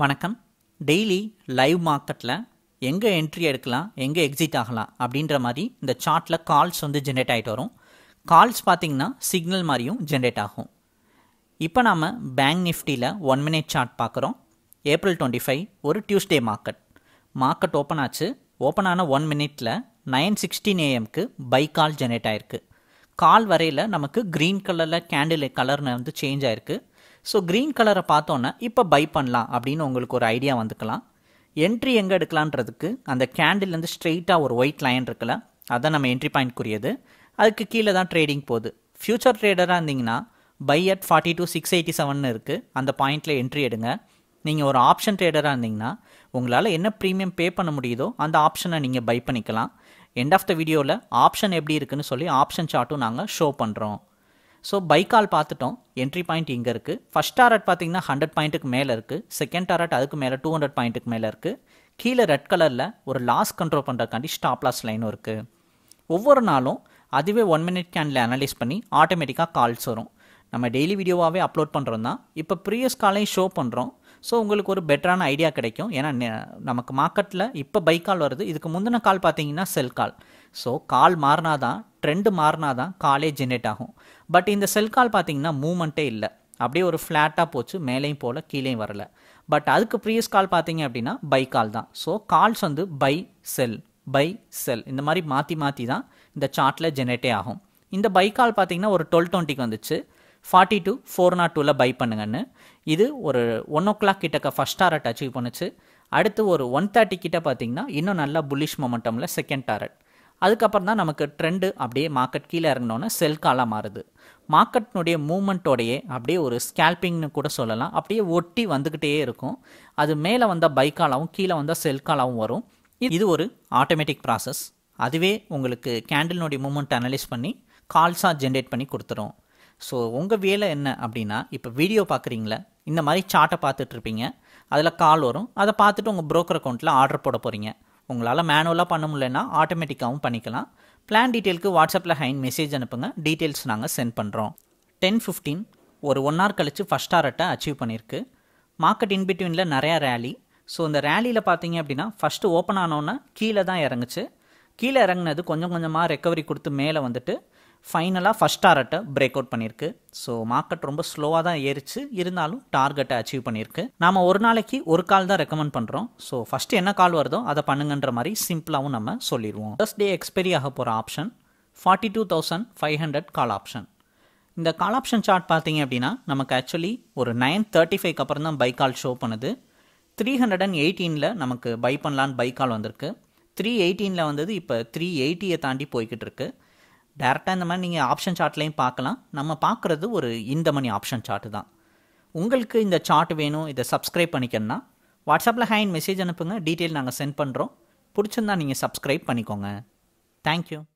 வணக்கம் daily live மார்க்கெட்டில் எங்கே என்ட்ரி எடுக்கலாம் எங்கே எக்ஸிட் ஆகலாம் அப்படின்ற மாதிரி இந்த சார்ட்டில் கால்ஸ் வந்து ஜென்ரேட் ஆகிட்டு வரும் கால்ஸ் பார்த்தீங்கன்னா சிக்னல் மாதிரியும் ஜென்ரேட் ஆகும் இப்போ நாம் பேங்க் நிஃப்டியில் ஒன் மினிட் சார்ட் பார்க்குறோம் ஏப்ரல் டுவெண்ட்டி ஃபைவ் ஒரு டியூஸ்டே மார்க்கெட் மார்க்கெட் ஓப்பன் ஆச்சு ஓப்பன் ஆன ஒன் மினிட்டில் நைன் சிக்ஸ்டீன் ஏஎம்க்கு பை கால் ஜென்ரேட் ஆயிருக்கு கால் வரையில் நமக்கு க்ரீன் கலரில் கேண்டில் கலர்னு வந்து சேஞ்ச் ஆயிருக்கு ஸோ க்ரீன் கலரை பார்த்தோன்னே இப்போ பை பண்ணலாம் அப்படின்னு உங்களுக்கு ஒரு ஐடியா வந்துக்கலாம் என்ட்ரி எங்கே எடுக்கலான்றதுக்கு அந்த கேண்டில்லேருந்து ஸ்ட்ரெயிட்டாக ஒரு ஒயிட் லைன் இருக்குல்ல அதான் நம்ம என்ட்ரி பாயிண்ட்க்குரியது அதுக்கு கீழே தான் ட்ரேடிங் போகுது ஃப்யூச்சர் ட்ரேடராக இருந்தீங்கன்னா buy at forty two six eighty seven இருக்குது அந்த பாயிண்ட்டில் என்ட்ரி எடுங்க நீங்கள் ஒரு ஆப்ஷன் ட்ரேடராக இருந்தீங்கன்னா உங்களால் என்ன ப்ரீமியம் பே பண்ண முடியுதோ அந்த ஆப்ஷனை நீங்கள் பை பண்ணிக்கலாம் எண்ட் ஆஃப் த வீடியோவில் ஆப்ஷன் எப்படி இருக்குன்னு சொல்லி ஆப்ஷன் சார்ட்டும் நாங்கள் ஷோ பண்ணுறோம் ஸோ பைக்கால் பார்த்துட்டோம் என்ட்ரி பாயிண்ட் இங்கே இருக்குது ஃபஸ்ட் டாரட் பார்த்தீங்கன்னா ஹண்ட்ரட் பாயிண்ட்டுக்கு மேலே இருக்குது செகண்ட் டாரட் அதுக்கு மேலே டூ ஹண்ட்ரட் பாயிண்ட்டுக்கு மேலே இருக்குது கீழே ரெட் கலரில் ஒரு லாஸ் கண்ட்ரோல் பண்ணுறதுக்காண்டி ஸ்டாப் லாஸ் லைனும் இருக்குது ஒவ்வொரு நாளும் அதுவே ஒன் மினிட் கேனில் அனலைஸ் பண்ணி ஆட்டோமேட்டிக்காக கால்ஸ் வரும் நம்ம டெய்லி வீடியோவாகவே அப்லோட் பண்ணுறோம் தான் இப்போ ப்ரீவியஸ் காலையும் ஷோ பண்ணுறோம் ஸோ உங்களுக்கு ஒரு பெட்டரான ஐடியா கிடைக்கும் ஏன்னா நெ- நமக்கு மார்க்கெட்டில் இப்போ பை கால் வருது இதுக்கு முந்தின கால் பார்த்தீங்கன்னா செல் கால் ஸோ கால் மாறினா தான் ட்ரெண்டு மாறினா தான் காலே ஜென்ரேட் ஆகும் பட் இந்த செல் கால் பார்த்தீங்கன்னா மூமெண்ட்டே இல்லை அப்படியே ஒரு ஃப்ளாட்டாக போச்சு மேலேயும் போல கீழேயும் வரல பட் அதுக்கு ப்ரீவியஸ் கால் பார்த்தீங்க அப்படின்னா பை கால் தான் ஸோ கால்ஸ் வந்து பை செல் பை செல் இந்த மாதிரி மாற்றி மாற்றி தான் இந்த சார்ட்டில் ஜென்ரேட்டே ஆகும் இந்த பை கால் பார்த்தீங்கன்னா ஒரு டுவெல் டுவெண்ட்டிக்கு வந்துச்சு ஃபார்ட்டி டூ ஃபோர் நாட் டூவில் பை பண்ணுங்கன்னு இது ஒரு ஒன் ஓ கிளாக் கிட்டக்க ஃபஸ்ட் டாரட் அச்சீவ் பண்ணுச்சு அடுத்து ஒரு ஒன் தேர்ட்டி கிட்ட பார்த்தீங்கன்னா இன்னும் நல்லா புல்லிஷ் மொமெண்டமில் செகண்ட் டாரட் அதுக்கப்புறம் தான் நமக்கு ட்ரெண்டு அப்படியே மார்க்கெட் கீழே இறங்கினோன்னே செல் காலாக மாறுது மார்க்கெட்னுடைய மூமெண்ட்டோடையே அப்படியே ஒரு ஸ்கேல்பிங்னு கூட சொல்லலாம் அப்படியே ஒட்டி வந்துக்கிட்டே இருக்கும் அது மேலே வந்தால் பைக்காலாகவும் கீழே வந்தால் செல் காலாகவும் வரும் இது ஒரு ஆட்டோமேட்டிக் ப்ராசஸ் அதுவே உங்களுக்கு கேண்டில்னுடைய மூமெண்ட் அனலைஸ் பண்ணி கால்ஸாக ஜென்ரேட் பண்ணி கொடுத்துரும் ஸோ உங்கள் வேலை என்ன அப்படின்னா இப்போ வீடியோ பார்க்குறீங்களா இந்த மாதிரி சார்ட்டை பார்த்துட்டு இருப்பீங்க அதில் கால் வரும் அதை பார்த்துட்டு உங்கள் broker அக்கௌண்ட்டில் ஆர்டர் போட போகிறீங்க உங்களால் மேனுவலாக பண்ண முடியலன்னா ஆட்டோமேட்டிக்காகவும் பண்ணிக்கலாம் பிளான் டீட்டெயிலுக்கு வாட்ஸ்அப்பில் ஹைன் மெசேஜ் அனுப்புங்க டீட்டெயில்ஸ் நாங்கள் சென்ட் பண்ணுறோம் டென் ஃபிஃப்டீன் ஒரு ஒன் ஹவர் கழித்து ஃபஸ்ட் டாரட்டை அச்சீவ் பண்ணியிருக்கு மார்க்கெட் இன்பிட்வீனில் நிறையா ரேலி ஸோ இந்த ரேலியில் பார்த்தீங்க அப்படின்னா ஃபஸ்ட்டு ஓப்பன் ஆனோன்னே கீழே தான் இறங்குச்சு கீழே இறங்குனது கொஞ்சம் கொஞ்சமாக ரெக்கவரி கொடுத்து மேலே வந்துட்டு ஃபைனலாக ஃபஸ்ட் டாரட்டை பிரேக் அவுட் பண்ணியிருக்கு ஸோ மார்க்கெட் ரொம்ப ஸ்லோவாக தான் ஏறிச்சு இருந்தாலும் டார்கெட்டை அச்சீவ் பண்ணியிருக்கு நாம் ஒரு நாளைக்கு ஒரு கால் தான் ரெக்கமெண்ட் பண்ணுறோம் ஸோ ஃபஸ்ட்டு என்ன கால் வருதோ அதை பண்ணுங்கன்ற மாதிரி சிம்பிளாகவும் நம்ம சொல்லிடுவோம் ஃபர்ஸ்ட் டே எக்ஸ்பைரி ஆக போகிற option forty two thousand five hundred call option இந்த கால் ஆப்ஷன் சார்ட் பார்த்தீங்க அப்படின்னா நமக்கு ஆக்சுவலி ஒரு நைன் தேர்ட்டி ஃபைவ்க்கு அப்புறம் தான் பை கால் ஷோ பண்ணுது த்ரீ ஹண்ட்ரட் அண்ட் எயிட்டீனில் நமக்கு பை பண்ணலான்னு பை கால் வந்திருக்கு த்ரீ எயிட்டீனில் வந்தது இப்போ த்ரீ எயிட்டியை தாண்டி போய்கிட்டு இருக்கு டேரெக்டாக இந்த மாதிரி நீங்கள் ஆப்ஷன் சார்ட்லையும் பார்க்கலாம் நம்ம பார்க்குறது ஒரு இந்த மணி ஆப்ஷன் சார்ட்டு தான் உங்களுக்கு இந்த சார்ட் வேணும் இதை சப்ஸ்கிரைப் பண்ணிக்கணும்னா வாட்ஸ்அப்பில் ஹேண்ட் மெசேஜ் அனுப்புங்க டீட்டெயில் நாங்கள் சென்ட் பண்ணுறோம் பிடிச்சிருந்தா நீங்கள் சப்ஸ்கிரைப் பண்ணிக்கோங்க தேங்க்யூ